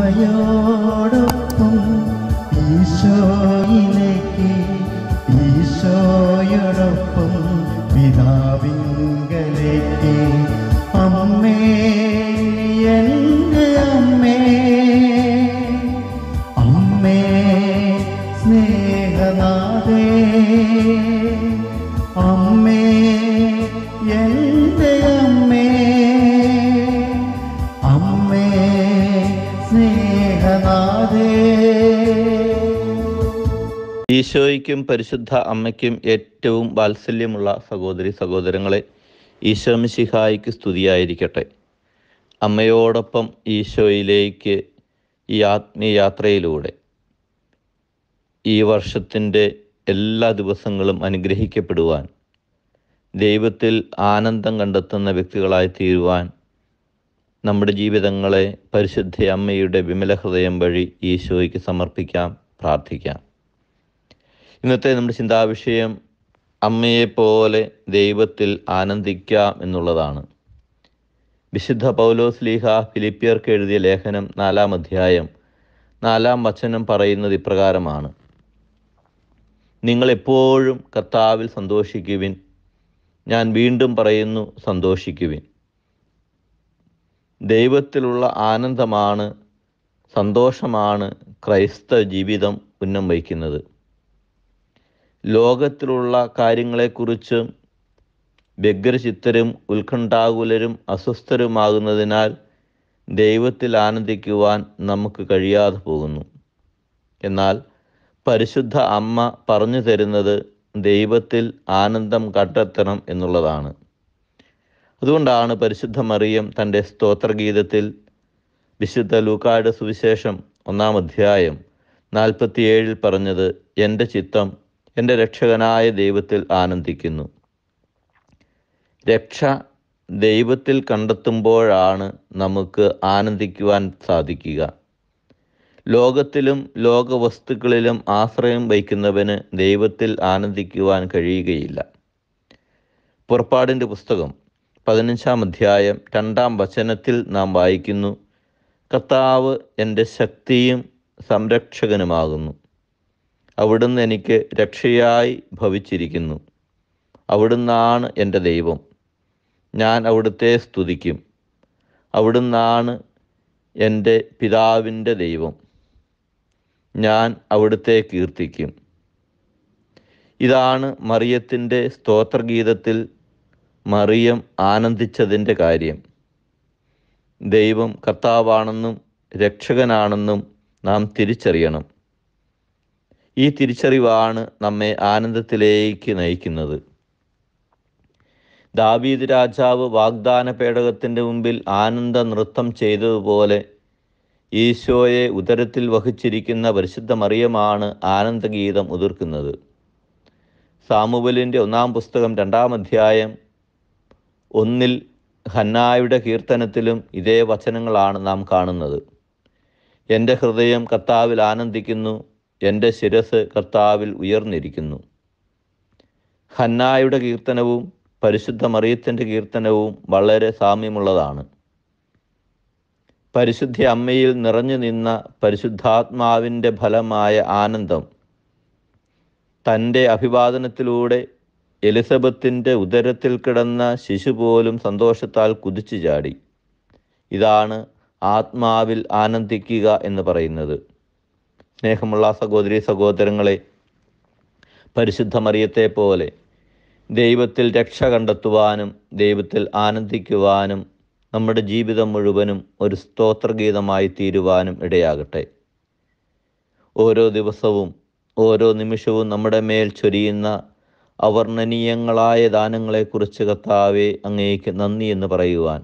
അമ്മയോടൊപ്പം ഈശോയിലേക്ക് ഈശോയോടൊപ്പം പിതാവിങ്കലേക്ക് അമ്മേ എൻ്റെ അമ്മേ അമ്മേ സ്നേഹനാഥേ അമ്മേ എൻ്റെ അമ്മേ അമ്മേ സ്നേഹനാഥേ ഈശോയ്ക്കും പരിശുദ്ധ അമ്മയ്ക്കും ഏറ്റവും വാത്സല്യമുള്ള സഹോദരി സഹോദരങ്ങളെ ഈശോമിശിഹായിക്ക് സ്തുതിയായിരിക്കട്ടെ അമ്മയോടൊപ്പം ഈശോയിലേക്ക് ഈ ആത്മീയയാത്രയിലൂടെ ഈ വർഷത്തിൻ്റെ എല്ലാ ദിവസങ്ങളും അനുഗ്രഹിക്കപ്പെടുവാൻ ദൈവത്തിൽ ആനന്ദം കണ്ടെത്തുന്ന വ്യക്തികളായി തീരുവാൻ നമ്മുടെ ജീവിതങ്ങളെ പരിശുദ്ധ അമ്മയുടെ വിമല ഹൃദയം വഴി ഈശോയ്ക്ക് സമർപ്പിക്കാം പ്രാർത്ഥിക്കാം ഇന്നത്തെ നമ്മുടെ ചിന്താവിഷയം അമ്മയെപ്പോലെ ദൈവത്തിൽ ആനന്ദിക്കാം എന്നുള്ളതാണ് വിശുദ്ധ പൗലോസ് ലീഹ ഫിലിപ്പിയർക്ക് എഴുതിയ ലേഖനം നാലാം അധ്യായം നാലാം വചനം പറയുന്നത് ഇപ്രകാരമാണ് നിങ്ങൾ എപ്പോഴും കർത്താവിൽ സന്തോഷിക്കുവിൻ ഞാൻ വീണ്ടും പറയുന്നു സന്തോഷിക്കുവിൻ ദൈവത്തിലുള്ള ആനന്ദമാണ് സന്തോഷമാണ് ക്രൈസ്തവ ജീവിതം ഉന്നം വയ്ക്കുന്നത് ലോകത്തിലുള്ള കാര്യങ്ങളെക്കുറിച്ച് വ്യഗ്രചിത്തരും ഉത്കണ്ഠാകുലരും അസ്വസ്ഥരുമാകുന്നതിനാൽ ദൈവത്തിൽ ആനന്ദിക്കുവാൻ നമുക്ക് കഴിയാതെ പോകുന്നു എന്നാൽ പരിശുദ്ധ അമ്മ പറഞ്ഞു തരുന്നത് ദൈവത്തിൽ ആനന്ദം കണ്ടെത്തണം എന്നുള്ളതാണ് അതുകൊണ്ടാണ് പരിശുദ്ധ മറിയം തൻ്റെ സ്തോത്രഗീതത്തിൽ വിശുദ്ധ ലൂക്കായുടെ സുവിശേഷം ഒന്നാം അധ്യായം നാൽപ്പത്തിയേഴിൽ പറഞ്ഞത് എൻ്റെ ചിത്തം എൻ്റെ രക്ഷകനായ ദൈവത്തിൽ ആനന്ദിക്കുന്നു രക്ഷ ദൈവത്തിൽ കണ്ടെത്തുമ്പോഴാണ് നമുക്ക് ആനന്ദിക്കുവാൻ സാധിക്കുക ലോകത്തിലും ലോകവസ്തുക്കളിലും ആശ്രയം വയ്ക്കുന്നവന് ദൈവത്തിൽ ആനന്ദിക്കുവാൻ കഴിയുകയില്ല പുറപ്പാടിൻ്റെ പുസ്തകം പതിനഞ്ചാം അധ്യായം രണ്ടാം വചനത്തിൽ നാം വായിക്കുന്നു കർത്താവ് എൻ്റെ ശക്തിയും സംരക്ഷകനുമാകുന്നു അവിടുന്ന് എനിക്ക് രക്ഷയായി ഭവിച്ചിരിക്കുന്നു അവിടുന്നാണ് എൻ്റെ ദൈവം ഞാൻ അവിടുത്തെ സ്തുതിക്കും അവിടുന്നാണ് എൻ്റെ പിതാവിൻ്റെ ദൈവം ഞാൻ അവിടുത്തെ കീർത്തിക്കും ഇതാണ് മറിയത്തിൻ്റെ സ്തോത്രഗീതത്തിൽ മറിയം ആനന്ദിച്ചതിൻ്റെ കാര്യം ദൈവം കർത്താവാണെന്നും രക്ഷകനാണെന്നും നാം തിരിച്ചറിയണം ഈ തിരിച്ചറിവാണ് നമ്മെ ആനന്ദത്തിലേക്ക് നയിക്കുന്നത് ദാവീദ് രാജാവ് വാഗ്ദാന പേടകത്തിൻ്റെ മുമ്പിൽ ആനന്ദ നൃത്തം ചെയ്തതുപോലെ ഈശോയെ ഉദരത്തിൽ വഹിച്ചിരിക്കുന്ന പരിശുദ്ധ മറിയമാണ് ആനന്ദഗീതം ഉതിർക്കുന്നത് സാമുവലിൻ്റെ ഒന്നാം പുസ്തകം രണ്ടാം അധ്യായം ഒന്നിൽ ഹന്നായുടെ കീർത്തനത്തിലും ഇതേ വചനങ്ങളാണ് നാം കാണുന്നത് എൻ്റെ ഹൃദയം കർത്താവിൽ ആനന്ദിക്കുന്നു എൻ്റെ ശിരസ് കർത്താവിൽ ഉയർന്നിരിക്കുന്നു ഹന്നായുടെ കീർത്തനവും പരിശുദ്ധ മറിയത്തിൻ്റെ കീർത്തനവും വളരെ സാമ്യമുള്ളതാണ് പരിശുദ്ധ അമ്മയിൽ നിറഞ്ഞു നിന്ന പരിശുദ്ധാത്മാവിൻ്റെ ഫലമായ ആനന്ദം തൻ്റെ അഭിവാദനത്തിലൂടെ എലിസബത്തിൻ്റെ ഉദരത്തിൽ കിടന്ന ശിശു പോലും സന്തോഷത്താൽ കുതിച്ചു ചാടി ഇതാണ് ആത്മാവിൽ ആനന്ദിക്കുക എന്ന് പറയുന്നത് സ്നേഹമുള്ള സഹോദരി സഹോദരങ്ങളെ പരിശുദ്ധ മറിയത്തെ പോലെ ദൈവത്തിൽ രക്ഷ കണ്ടെത്തുവാനും ദൈവത്തിൽ ആനന്ദിക്കുവാനും നമ്മുടെ ജീവിതം മുഴുവനും ഒരു സ്തോത്രഗീതമായി തീരുവാനും ഇടയാകട്ടെ ഓരോ ദിവസവും ഓരോ നിമിഷവും നമ്മുടെ മേൽ ചൊരിയുന്ന അവർണ്ണനീയങ്ങളായ ദാനങ്ങളെക്കുറിച്ച് കർത്താവെ അങ്ങേക്ക് നന്ദി എന്ന് പറയുവാൻ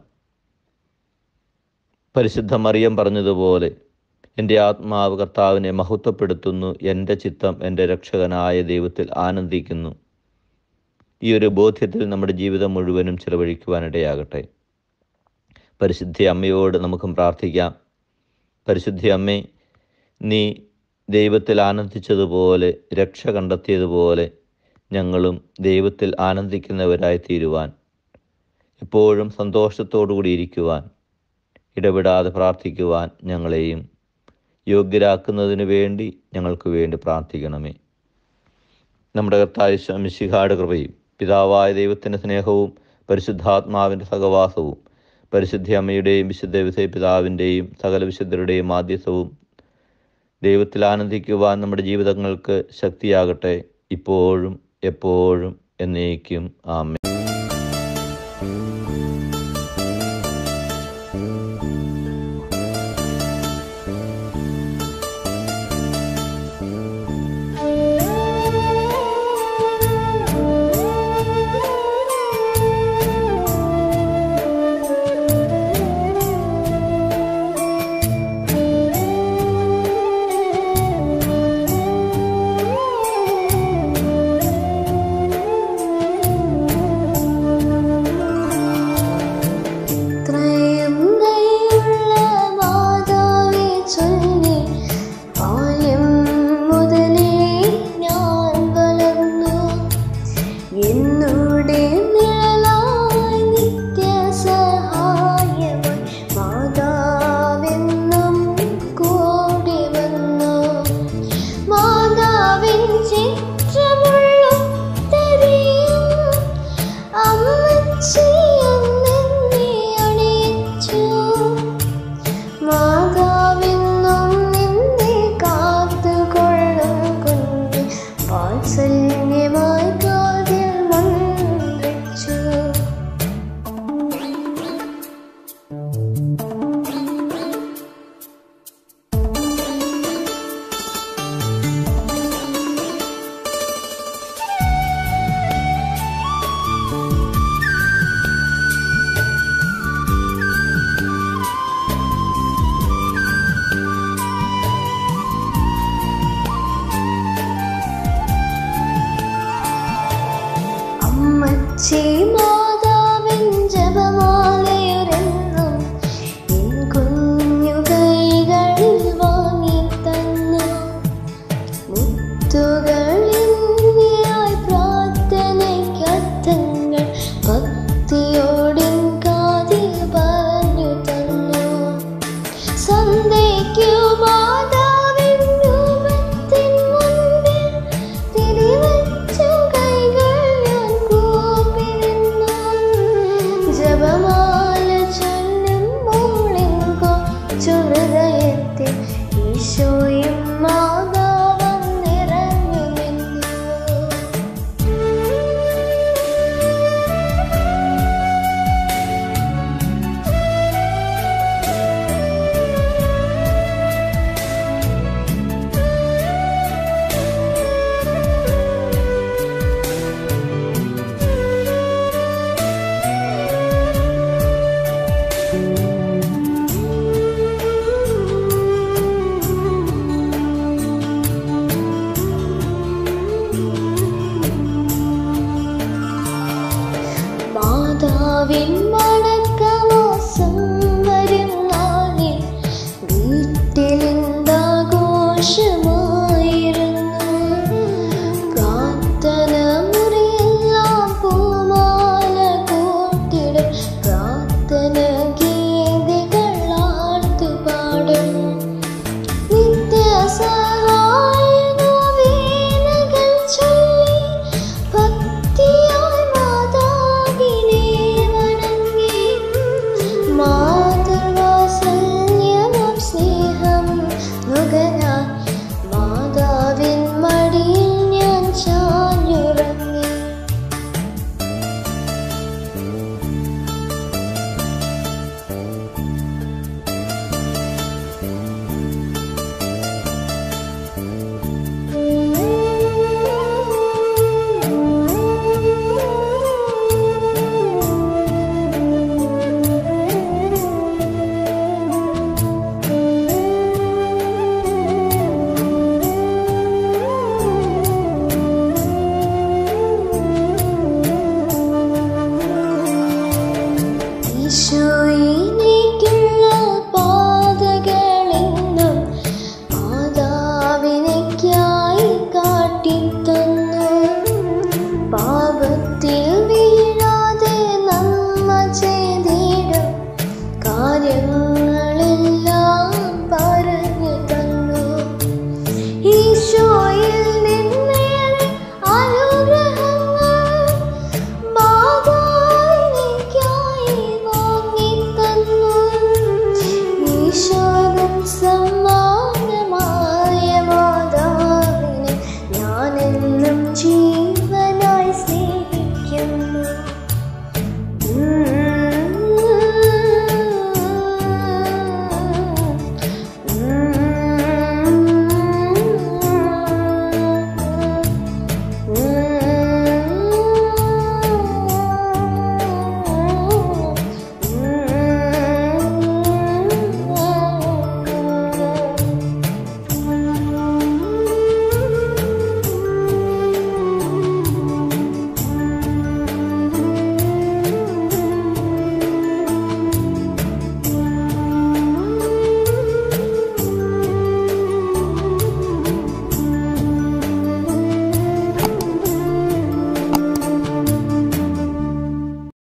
പരിശുദ്ധ മറിയം പറഞ്ഞതുപോലെ എൻ്റെ ആത്മാവ് കർത്താവിനെ മഹത്വപ്പെടുത്തുന്നു എൻ്റെ ചിത്തം എൻ്റെ രക്ഷകനായ ദൈവത്തിൽ ആനന്ദിക്കുന്നു ഈ ഒരു ബോധ്യത്തിൽ നമ്മുടെ ജീവിതം മുഴുവനും ചിലവഴിക്കുവാനിടയാകട്ടെ പരിശുദ്ധ അമ്മയോട് നമുക്കും പ്രാർത്ഥിക്കാം പരിശുദ്ധ അമ്മേ നീ ദൈവത്തിൽ ആനന്ദിച്ചതുപോലെ രക്ഷ കണ്ടെത്തിയതുപോലെ ഞങ്ങളും ദൈവത്തിൽ ആനന്ദിക്കുന്നവരായി തീരുവാൻ എപ്പോഴും സന്തോഷത്തോടു കൂടി ഇരിക്കുവാൻ ഇടപെടാതെ പ്രാർത്ഥിക്കുവാൻ ഞങ്ങളെയും യോഗ്യരാക്കുന്നതിന് വേണ്ടി ഞങ്ങൾക്ക് വേണ്ടി പ്രാർത്ഥിക്കണമേ നമ്മുടെ കർത്തായ മിശിഹാട് കൃപയും പിതാവായ ദൈവത്തിൻ്റെ സ്നേഹവും പരിശുദ്ധാത്മാവിൻ്റെ സഹവാസവും പരിശുദ്ധ അമ്മയുടെയും വിശുദ്ധ വിസയ പിതാവിൻ്റെയും സകല വിശുദ്ധരുടെയും മാധ്യസവും ദൈവത്തിൽ ആനന്ദിക്കുവാൻ നമ്മുടെ ജീവിതങ്ങൾക്ക് ശക്തിയാകട്ടെ ഇപ്പോഴും എപ്പോഴും എന്നേക്കും ആമേ ത്രയം ദയുള്ള മാതാവേ ചൊല്ലി ബാല്യം മുതലേ ഞാൻ വളർന്നു എന്നുടെ നിഴലായി നിത്യസഹായമായി മാതാവെന്നും കൂടി വന്നു മാതാവിൻ ചിത്രമുള്ള ഉത്തരിയും അമ്മച്ചി എന്നെ അണിയിച്ചു മാതാവെന്നും നിന്നെ കാത്തുകൊള്ളും കൊണ്ട് വാത്സല്യമായി കാതിൽ മന്ത്രിച്ചു അമ്മച്ചി മാതാവിൻ ജപമാലയൊരെന്നും എൻ കുഞ്ഞു കൈകളിൽ വാങ്ങി തന്നു മുത്തുകളിന്യായി പ്രാർത്ഥനയ്ക്കർത്ഥങ്ങൾ ഭക്തിയോടിൻ കാതിൽ പറഞ്ഞു തന്നു സന്ധ്യയ്ക്കു മാതാവിൻ രൂപത്തിൻ മുൻപിൽ തിരിവച്ചു കൈകൾ ഞാൻ കൂപ്പിരുന്നു ജപമാല ചൊല്ലുമ്പോൾ എങ്കോ ചുഹൃദയത്തിൽ ഈശോയും മാതാവും നിറഞ്ഞു നിന്നു മാതാവിൻ മണക്കമാസം വരും നാളിൽ വീട്ടിലെന്താഘോഷമായിരുന്നു പ്രാർത്ഥന മുറിയെല്ലാം പൂമാല കൂട്ടിടും പ്രാർത്ഥന ഗീതികൾ ആർത്തുപാടും നിത്യസഹായനോവേനകൾ ചൊല്ലി ഭക്തിയായി മാതാവിനെ വണങ്ങി മാതൃവാത്സല്യമം സ്നേഹം നുകരാൻ മാതാവിൻ മടിയിൽ ഞാൻ ചാഞ്ഞുറങ്ങി ഈശോയിലേക്കുള്ള പാതകളെന്നും മാതാവിനയ്ക്കായി കാട്ടിത്തന്നു പാപത്തിൽ വീഴാതെ നമ്മ ചെയ്തിടും കാര്യങ്ങൾ